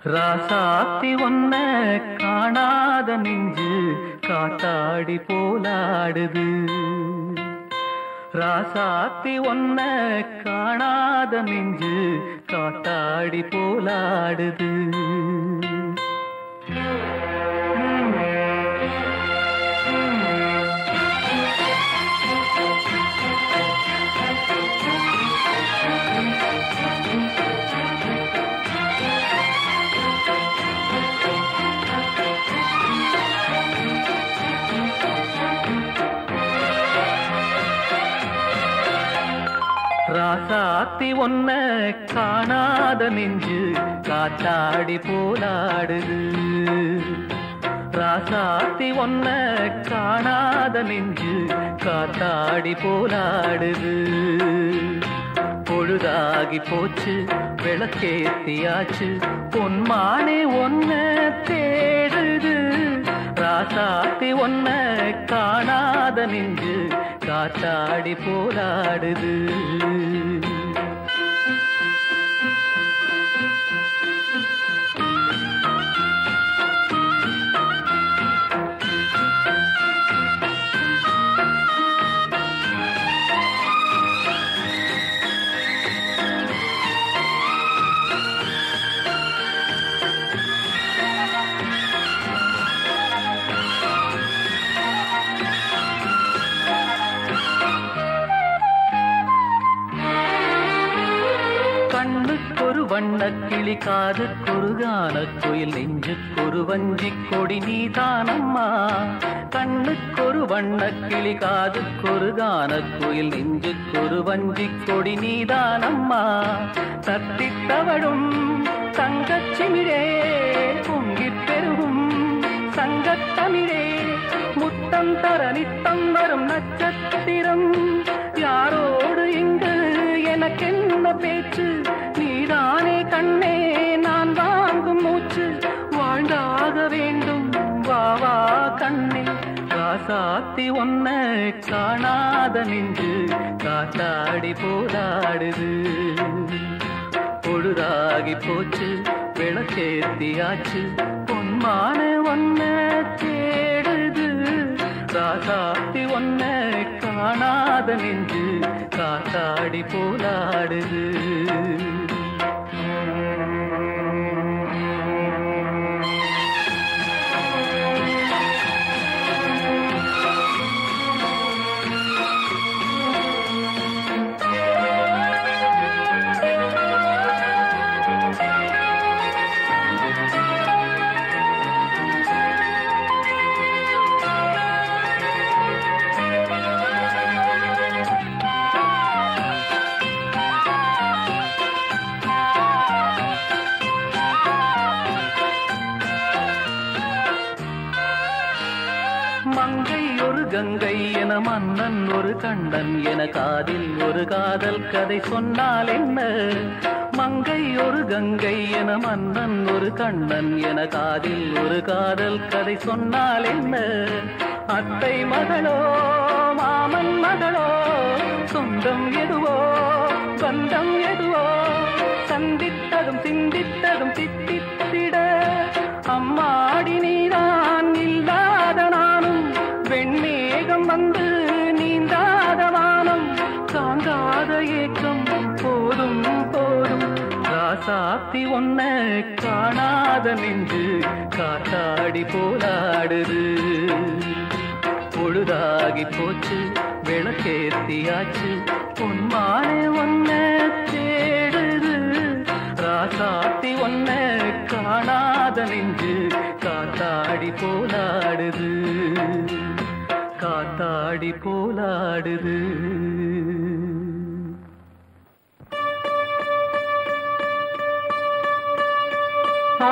ராசாத்தி ஒன்ன காணாத நெஞ்சு காத்தாடி போலாடுது ராசாத்தி ஒன்ன காணாத நெஞ்சு காத்தாடி போலாடுது ராசாத்தி ஒன்ன காணாத நெஞ்சு காத்தாடி போலாடுது ராசாத்தி ஒன்ன காணாத நெஞ்சு காத்தாடி போலாடுது பொழுதாகி போச்சு விளக்கேத்தியாச்சு பொன்மானே ஒன்ன தேடுது ராசாத்தி ஒன்ன காணாத நெஞ்சு காத்தாடி போராடுது கண்ணுக்கொரு வண்ணக்கிளி காதுக்கொரு கானக்குயில் நெஞ்சுக்கொரு வஞ்சிக் கொடி நீதானம்மா கண்ணுக்கொரு வண்ணக்கிளி காதுக்கொரு கானக்குயில் நெஞ்சுக்கொரு வஞ்சிக் கொடி நீதானம்மா தத்தித் தவழும் தங்கச்சிமிழே பொங்கிப் பெருகும் சங்கத்தமிழே முத்தம் தர நித்தம் வரும் நட்சத்திரம் யாரோடு இங்கு எனக்கென்ன பேச்சு நீதானே கண்ணே நான் வாங்கும் மூச்சு வாழ்ந்தாக வேண்டும் வா வா கண்ணே ராசாத்தி ஒன்ன காணாத நின்று காத்தாடி போராடுது பொழுதாகி போச்சு விளக்கேத்தியாச்சு பொன்மான ஒன்ன தேடுது ராசாத்தி ஒன்ன காணாத நெஞ்சு காத்தாடி போலாடுது மங்கை ஒரு கங்கை என மன்னன் ஒரு கண்ணன் என காதில் ஒரு காதல் கதை சொன்னால் என்ன மங்கை ஒரு கங்கை என மன்னன் ஒரு கண்ணன் என காதில் ஒரு காதல் கதை சொன்னால் என்ன அத்தை மகளோ மாமன் மகளோ சொந்தம் எதுவோ பந்தம் எதுவோ சந்தித்ததும் சிந்தித்ததும் தித்தித்திட அம்மாடி நீதான் இல்லாத நானும் வெண்மேகம் வந்து நீந்தாத வானம் தாங்காத ஏக்கம் போதும் போதும் ராசாத்தி ஒன்ன காணாத நெஞ்சு காத்தாடி போலாடுது பொழுதாகி போச்சு விளக்கேத்தியாச்சு பொன்மானே ஒன்ன தேடுது ராசாத்தி ஒன்ன காணாத நெஞ்சு காத்தாடி போலாடுது காத்தாடி போலாடுது ஆ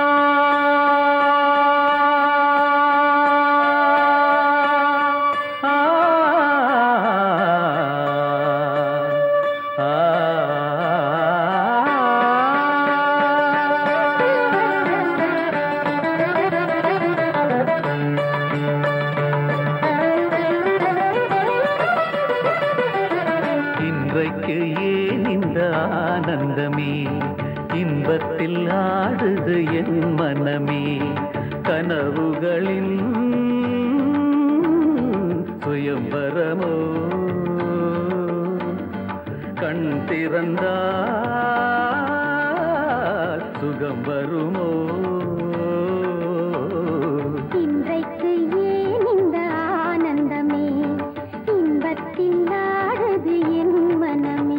ஆ இன்றைக்கு ஏன் இந்த ஆனந்தமே இன்பத்தில் ஆட ஆடுது என் மனமே கனவுகளின் சுயம்பரமோ கண் திறந்தால் சுகம் வருமோ இன்றைக்கு ஏன் இந்த ஆனந்தமே இன்பத்தில் ஆடுது என் மனமே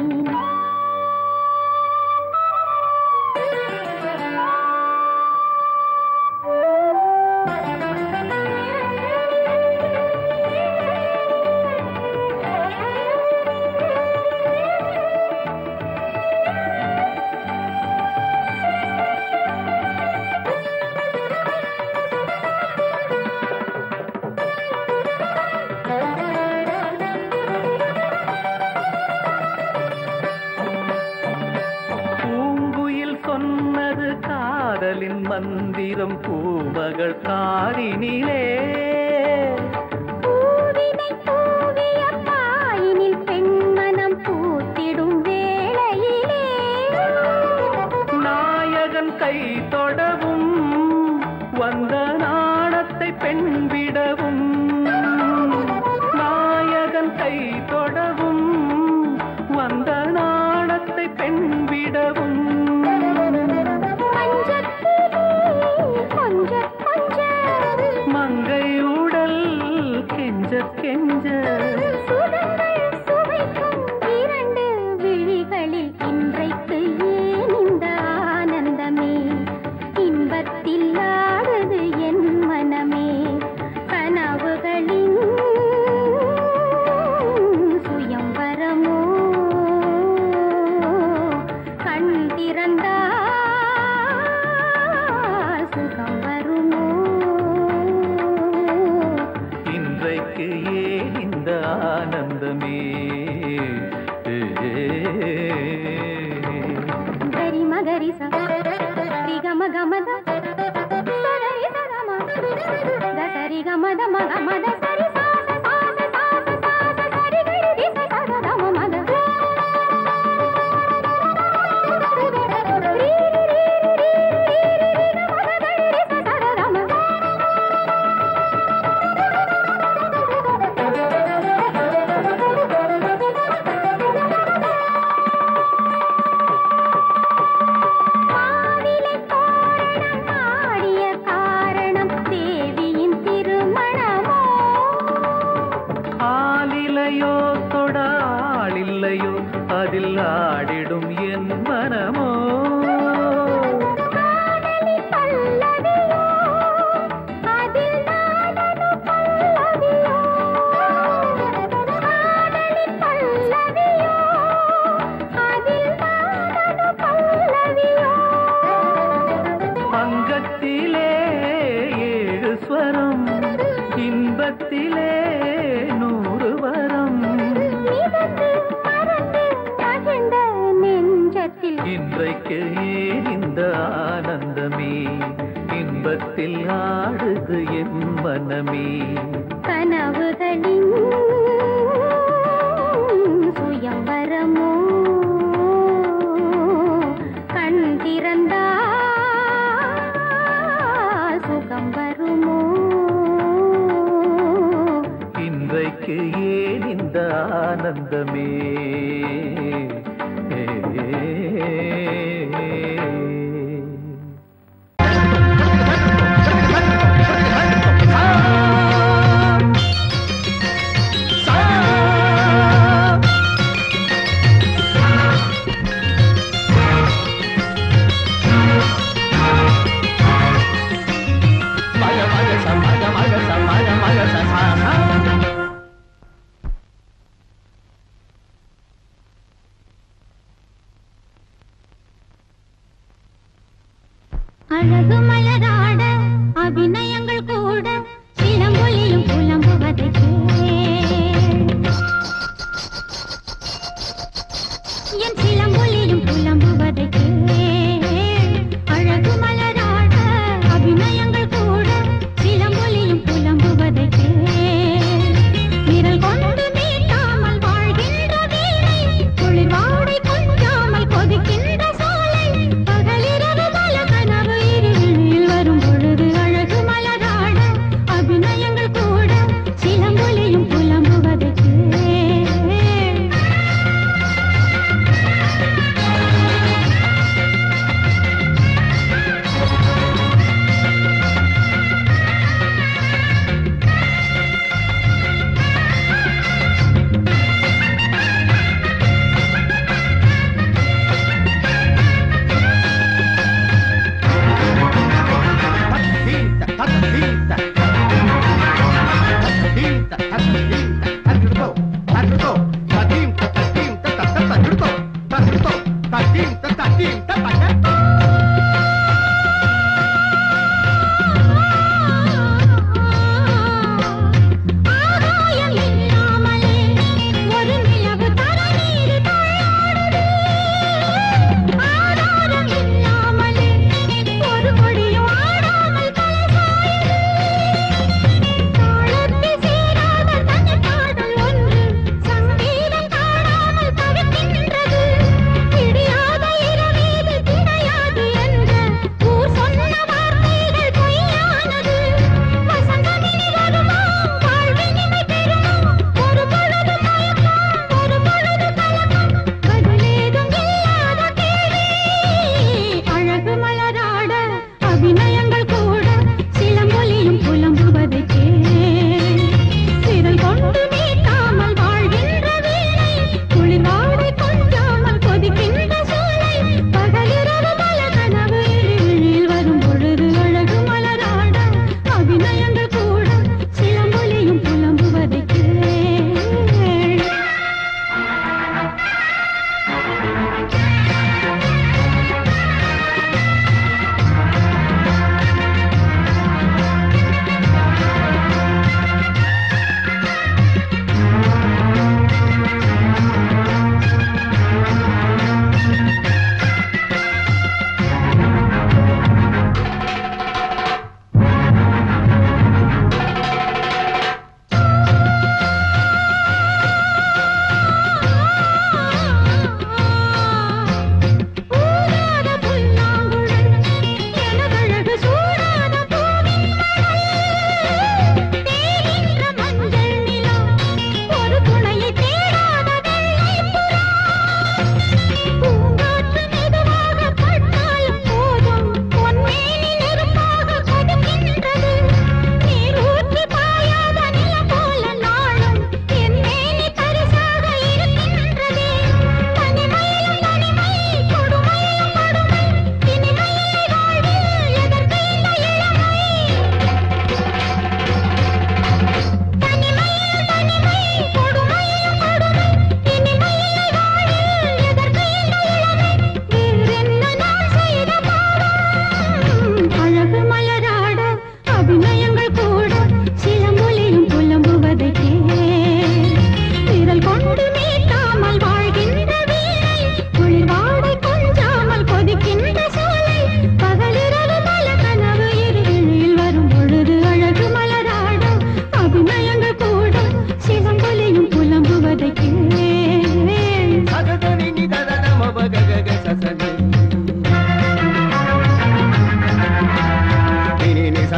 பூங்குயில் சொன்னது காதலின் மந்திரம் பூமகள் காரினிலே பூவினை தூவிய பாயினில் பெண்மனம் பூத்திடும் வேளையிலே நாயகன் கை தொடவும் வந்த நாணத்தை பெண் விடவும் நாயகன் கை தொடவும் வந்த நாணத்தை பெண் விடவும் மஞ்சத்திலே கொஞ்ச கொஞ்ச மங்கை உடல் கெஞ்ச கெஞ்ச சுகங்கள் சுவைக்கும் இரண்டு விழிகளில் இன்றைக்கு ஏன் இந்த ஆனந்தமே இன்பத்தில் ஆடுது என் மனமே கனவுகளின் சுயம்பரமோ கண் திறந்தால் சுகம் வருமோ இன்றைக்கு ஏன் இந்த ஆனந்தமே ಗರಿ ಮಗರಿ ಸ ರಿ ಗಮ ಗಮದ ಸರಿ ಸಗಮ ದ ಸರಿ ಗಮದ ಮಗ ಮದ ಸರಿ ಸಾ ಸ ಸಾ ಸ ಸಾ ಸ ಸಾ ಸ ಸರಿ ಗರಿ ರಿ ಸ ಸ ಗ ಗಮ ಮದ ರೀ ರಿ ರಿ ರಿ ರಿ ರಿ ರಿ ಗ ಮದ ಗರಿ ರಿ ಸ ಸ ಗ ಗಮ மாவிலை தோரணம் ஆடிய காரணம் தேவியின் திருமணமோ ஆலிலையோ தொடாலில்லையோ அதில் ஆடிடும் என் மனமோ காதலி பல்லவியோ அதில் நாடனு பல்லவியோ காதலி பல்லவியோ அதில் நாடனு பல்லவியோ அங்கத்திலே ஏழு ஸ்வரம் இன்பத்திலே நூறு வரம் மிதந்து பறந்து மகிழ்ந்த நெஞ்சத்தில் இன்றைக்கு ஏன் இந்த ஆனந்தமே இன்பத்தில் ஆடுது என் மனமே கனவுகளின் சுயம்பரமோ கண் திறந்தால் சுகம் வருமோ இன்றைக்கு ஏன் இந்த ஆனந்தமே அழகு மலராட அபிநயங்கள் கூட சிலம்பொலியும் புலம்புவதை என் சிலம்பொலியும் புலம்புவதை அழகு மலராட அபிநயங்கள் கூட சிலம்பொலியும் புலம்புவதை விரல் கொண்டு மீட்டாமல் வாழ்கின்ற வீணை குளிர் வாடை கொஞ்சாமல் கொதிக்கின்ற சோலை பகலிரவு பல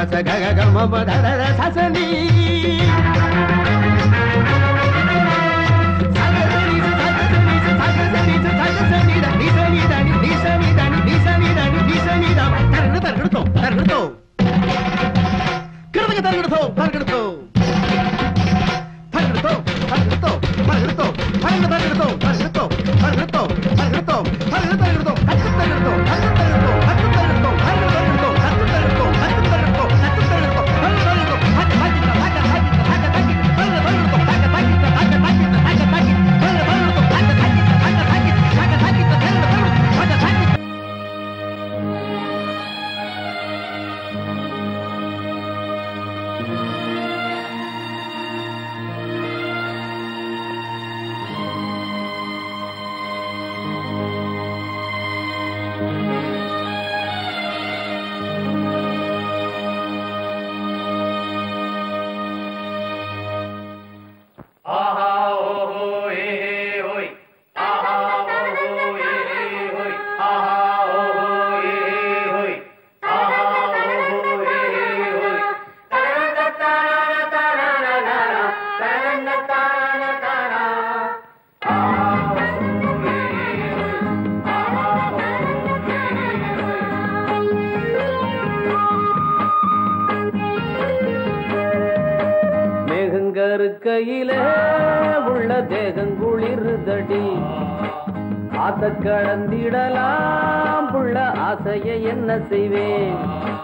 சச கக கம பத ர சசனி மேகங்கருக்கையிலே உள்ள தேகங்குளிருதடி ஆத்த கடந்திடலாம் புள்ள ஆசைய என்ன செய்வேன்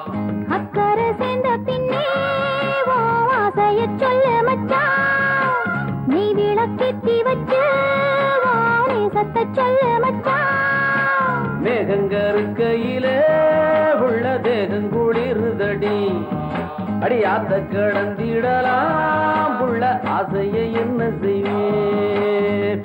அக்கறை சேர்ந்த பின்னே ஓ ஆசைய சொல்லு மச்சான் நீ விளக்கேத்தி வச்சு ஓ நேசத்தை சொல்லு மச்சான் மேகங்கருக்கையிலே உள்ள தேகங்குளிருதடி அடி ஆத்த கடந்திடலாம் புள்ள ஆசைய என்ன செய்வேன்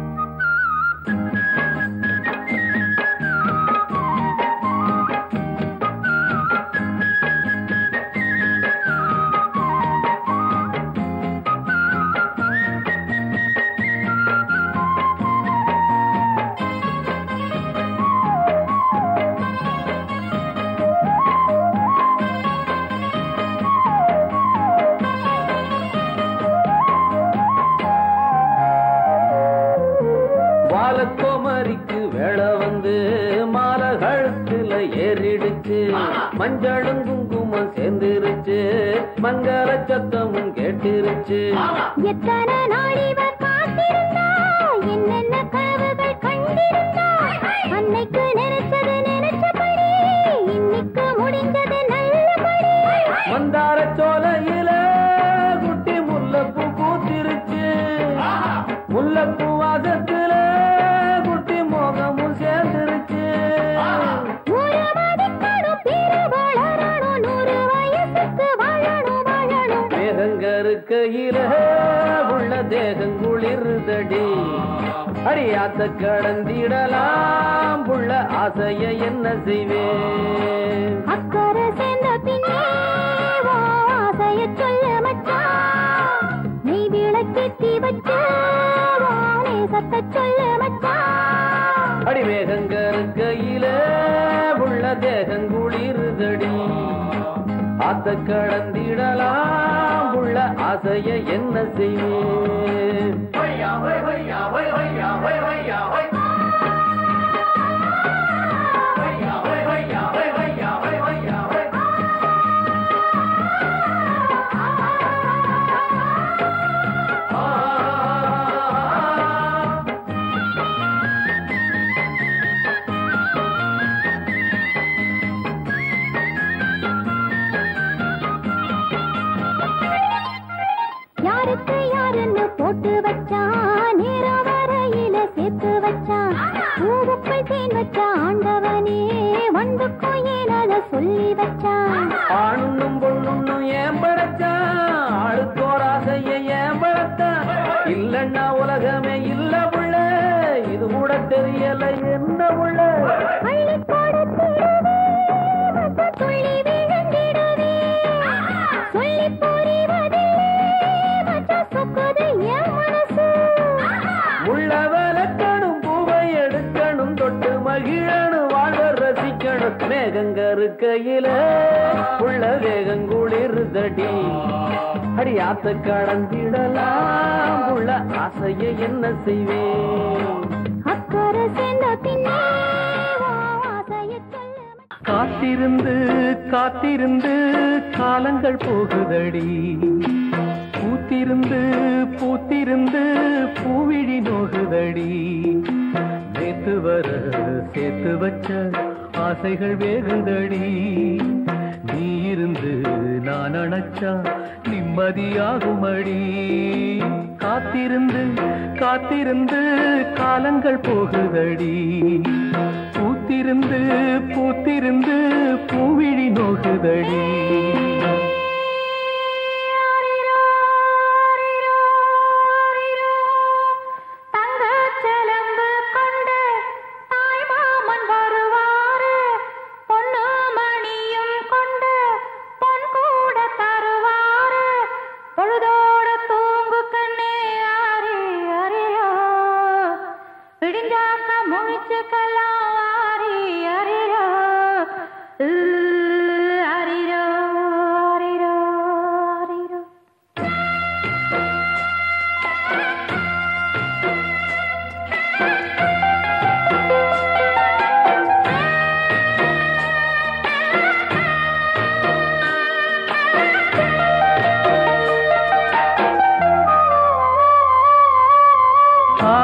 வாழக்கோமரிக்கு வேலை வந்து மாலை கழுத்துல ஏறிடுச்சு மஞ்சளும் குங்குமம் சேர்ந்துருச்சு மங்கள சத்தமும் கேட்டுருச்சு எத்தனை நாள் இவ காத்திருந்தா என்னென்ன கனவுகள் கண்டிருந்தா அன்னைக்கு நினைச்சது நினைச்சபடி இன்னைக்கு முடிஞ்சது நல்லபடி மந்தார சோலையில குட்டி முல்லைப்பூ பூத்திருச்சு முல்லைப்பூ வாசத்துல குட்டி மோகமும் சேர்ந்துருச்சு ஒரு மதிக்கணும் பிற வளரணும் நூறு வயசுக்கு வாழணும் வாழணும் மேகங்கருக்கையில உள்ள தேகங்குளிருதடி அடியாத்த கடந்திடலாம் புள்ள ஆசைய என்ன செய்வேன் அக்கறை சேர்ந்த பின்னே ஓ ஆசைய சொல்ல மச்சான் நீ விளக்கேத்தி வச்சு ஓ நேசத்தை சொல்ல மச்சான் அடி மேகங்கருக்கையில உள்ள தேகங்குளிருதடி ஆத்த கடந்திடலாம் உள்ள ஆசைய என்ன செய்வேன் யாருக்கு யாருன்னு போட்டு வச்சான் நேரம் வரையில சேர்த்து வச்சான் பூவுக்குள் தேன் வச்ச ஆண்டவனே வண்டுக்கும் ஏனத சொல்லி வச்சான் ஆணுன்னும் பொண்ணுன்னும் ஏன் படைச்சான் ஆளுக்கோர் ஆசைய ஏன் படைத்தான் இல்லன்னா உலகமே இல்ல புள்ள இது கூட தெரியல என்ன புள்ள அள்ளி கொடுத்திடுவே மத்த துள்ளி விழுந்திடுவே சொல்லி புரிவதில்லை மச்ச சொக்குது என் மனசு உள்ள வளர்க்கணும் பூவை எடுக்கணும் தொட்டு மகிழணும் வாழ்வ ரசிக்கணும் மேகங்கரு இருக்கையில உள்ள வேகம் குளிர்தடி அடி ஆத்த கடந்திடலாம் உள்ள ஆசைய என்ன செய்வேன் அக்கறை சேர்ந்த பின்னே உன் ஆசையைச் சொல்ல காத்திருந்து காத்திருந்து காலங்கள் போகுதடி பூத்திருந்து பூத்திருந்து பூவிழி நோகுதடி நேத்து வர சேர்த்து வச்ச ஆசைகள் வேகுதடி நீ இருந்து நான் அணைச்சா நிம்மதியாகுமடி காத்திருந்து காத்திருந்து காலங்கள் போகுதடி பூத்திருந்து பூத்திருந்து பூவிழி நோகுதடி தங்கச் சிலம்பு கொண்டு தாய் மாமன் வருவாரு பொண்ணு மணியும் கொண்டு பொன் கூட தருவாரு பொழுதோட தூங்கு கண்ணே ஆரி அரியோ விடிஞ்சாக்க முழிச்சுக்கலாம் ஆரி அரியோ அரிரோ அரிரோ அரிரோ ஆ,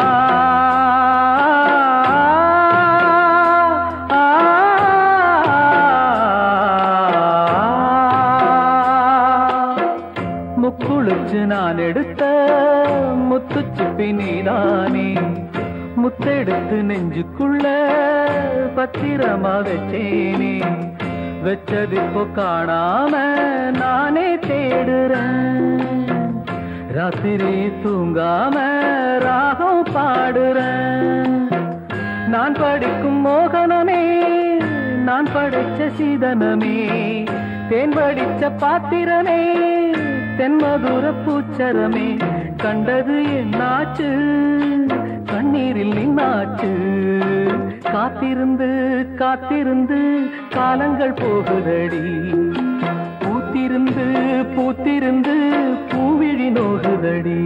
ஆ, முக்குளிச்சு நான் எடுத்த முத்துச்சிப்பி நீதானே முத்தெடுத்து நெஞ்சுக்குள்ள பத்திரமா வச்சேனே வச்சது இப்போ காணாம நானே தேடுறேன் ராத்திரி தூங்காம ராகம் பாடுறேன் நான் படிக்கும் மோகனமே நான் படைச்ச சீதனமே தேன் படிச்ச பாத்திரமே தென்மதுர பூச்சரமே கண்டது என்னாச்சு கண்ணீரில் நின்னாச்சு காத்திருந்து காத்திருந்து காலங்கள் போகுதடி பூத்திருந்து பூத்திருந்து பூவிழி நோகுதடி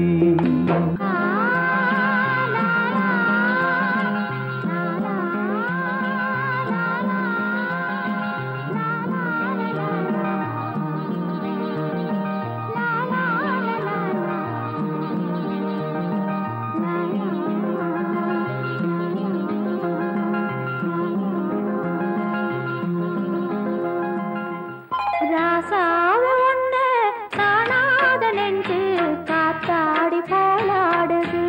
ராசாவ ஒண்ணு காணாத நெஞ்சு காத்தாடி போலாடுது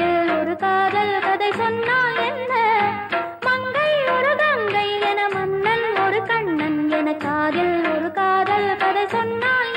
காதில் ஒரு காதல் கதை சொன்னால் என்ன மங்கை ஒரு கங்கை என மன்னன் ஒரு கண்ணன் என காதில் ஒரு காதல் கதை சொன்னால்